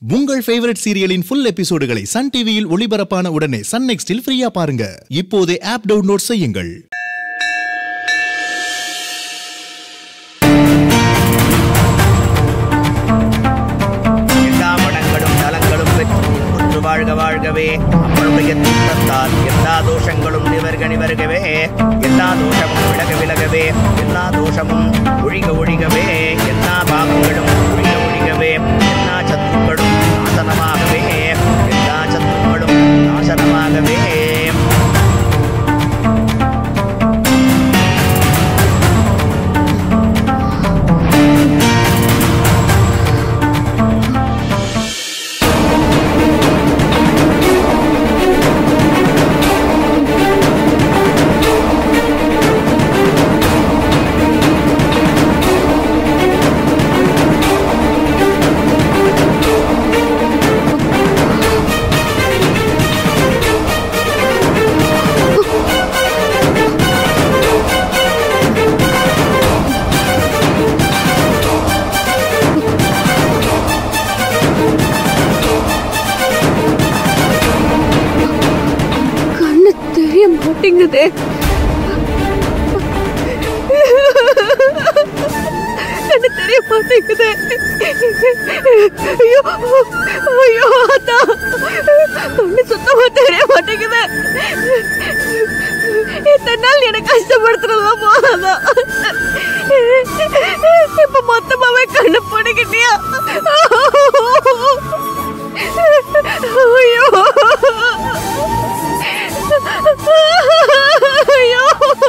உங்கள் ஃபேவரட் சீரியலின் ஃபுல் எபிசோடுகளை சன் டிவியில் ஒளிபரப்பான உடனே சன் நெக்ஸ்டில் ஃப்ரீயா பாருங்க இப்போதே ஆப் டவுன்லோட் செய்யுங்கள் எல்லா மடங்களும் நலங்களும் பெற்று ஒன்று வாழ்க வாழ்கவே அவருடைய திட்டத்தால் எல்லா தோஷங்களும் நிவர்க நிவர்கவே எல்லா தோஷமும் விலக விலகவே எல்லா தோஷமும் ஒழிக ஒழிகவே எல்லா பாவங்களும் ஒழிக ஒழிகவே எல்லா சத்துக்களும் நாசனமாகவே எல்லா சத்துக்களும் நாசனமாகவே கண்ணு தெரிய மாட்டேங்குதே கண்ணு தெரிய மாட்டேங்குதே ஐயோ ஐயோ அத்தா கண்ணு சுத்தமா தெரிய மாட்டேங்குது இத்தனை நாள் எனக்கு கஷ்டப்படுத்துறதுலாம் போதாதான் இப்ப மொத்தமாவே கண்ணு போட்டுக்கிட்டியா ஐயோ ஐயோ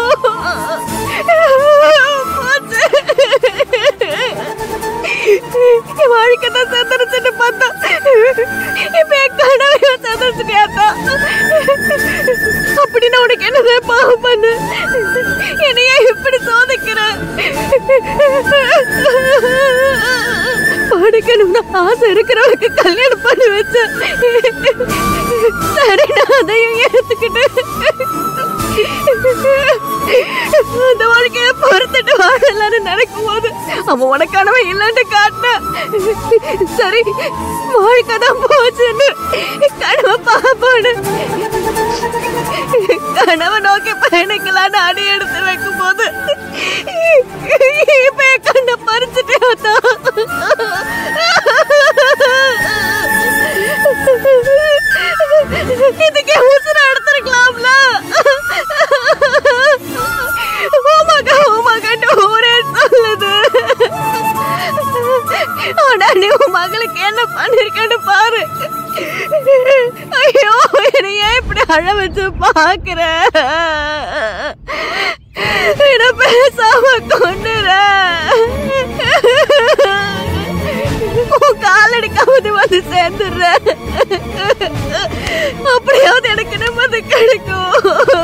போச்சு. என் வாழ்க்கை தான் சந்தரிச்சுட்டு பார்த்தா இப்ப என் கனவையும் சந்தரிச்சுட்டியாத்தா அப்படின்னு உனக்கு என்னதான் பாவம் பண்ணு என்னைய இப்படி சோதிக்கிற படிக்கணும்னு ஆசை இருக்கிறவனுக்கு கல்யாணம் பண்ணி வச்சேன் சரி நான் அதையும் ஏத்துக்கிட்டு அந்த வாழ்க்கைய பொறுத்துட்டு வாழலாம்னு நினைக்கும் போது அவன் உனக்கானவ இல்லைன்னு காட்டின சரி வாழ்க்கை தான் போச்சுன்னு கனவை பாப்பான்னு கனவை நோக்கி பயணிக்கலான்னு அடி எடுத்து வைக்கும் போது இப்ப என் கண்ணை பறிச்சுட்டே இதுக்கே உசுர எடுத்திருக்கலாம்ல ஓமகா ஓமகாட்டு ஊரே சொல்லுது ஆனா நீ உன் மகளுக்கு என்ன பண்ணிருக்கன்னு பாரு ஐயோ என்னை ஏன் இப்படி அழ வச்சு பாக்குற என்ன பேசாம கொண்டுற உன் காலடிக்காவது வந்து சேர்ந்துடுற அப்படியாவது எனக்கு நிம்மதி கிடைக்கும்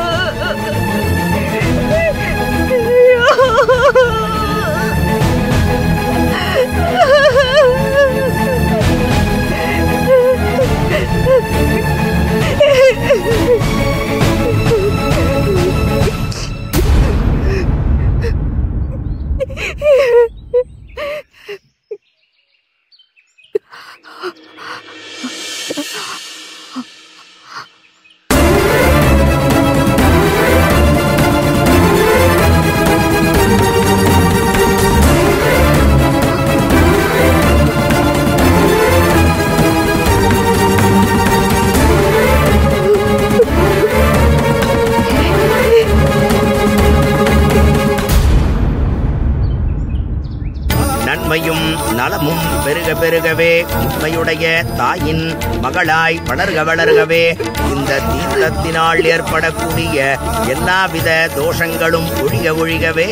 நன்மையும் நலமும் பெருக பெருகவே உண்மையுடைய தாயின் மகளாய் வளர்க வளர்கவே இந்த தீர்த்தத்தினால் ஏற்படக்கூடிய எல்லாவித தோஷங்களும் ஒழிக ஒழிகவே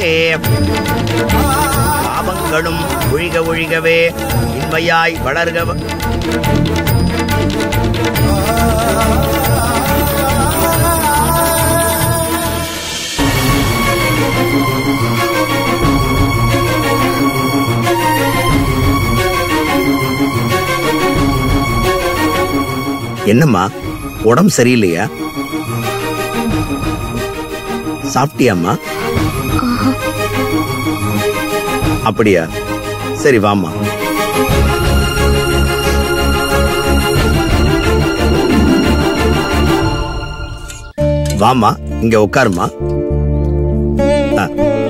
பாவங்களும் ஒழிக ஒழிகவே இன்மையாய் வளர்க வ- என்னம்மா உடம்பு சரியில்லையா சாப்பிட்டியாம்மா அப்படியா சரி வாம்மா வாம்மா இங்க உட்காருமா ஆ.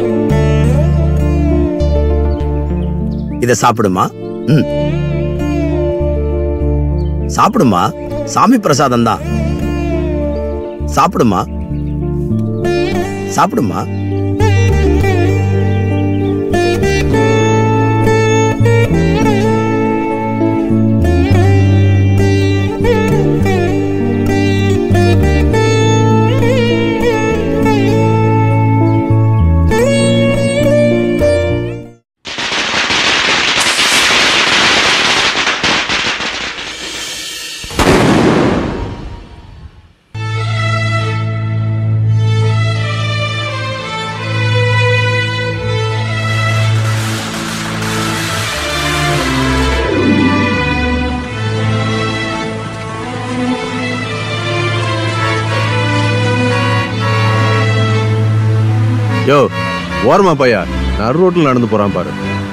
இத சாப்பிடுமா ம் சாப்பிடுமா சாமி பிரசாதம் தான் சாப்பிடுமா சாப்பிடுமா யோ ஓரமா பையா நடு ரோட்ல நடந்து போறான் பாரு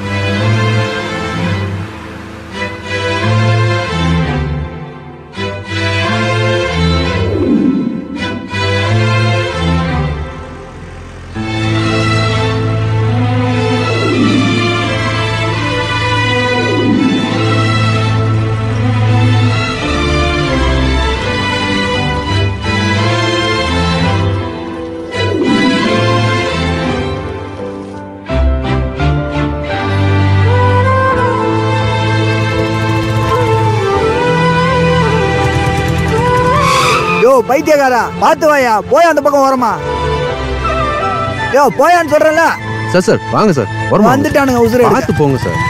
யோ பைத்தியக்காரா பாத்து வாயா போய் அந்த பக்கம் ஓரமா யோ போயான்னு சொல்றேன்ல சார் சார் வாங்க சார் ஓரமா வாங்க சார். வந்துட்டானுங்க உசுறு எடுக்க. பார்த்து போங்க சார்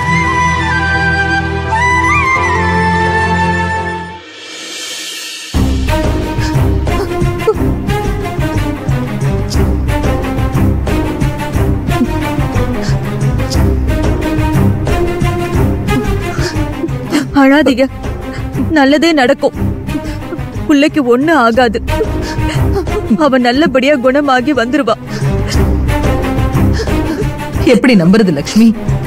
அழாதீங்க நல்லதே நடக்கும் பிள்ளைக்கு ஒண்ணு ஆகாது அவன் நல்லபடியா குணமாகி வந்துருவா எப்படி நம்புறது லக்ஷ்மி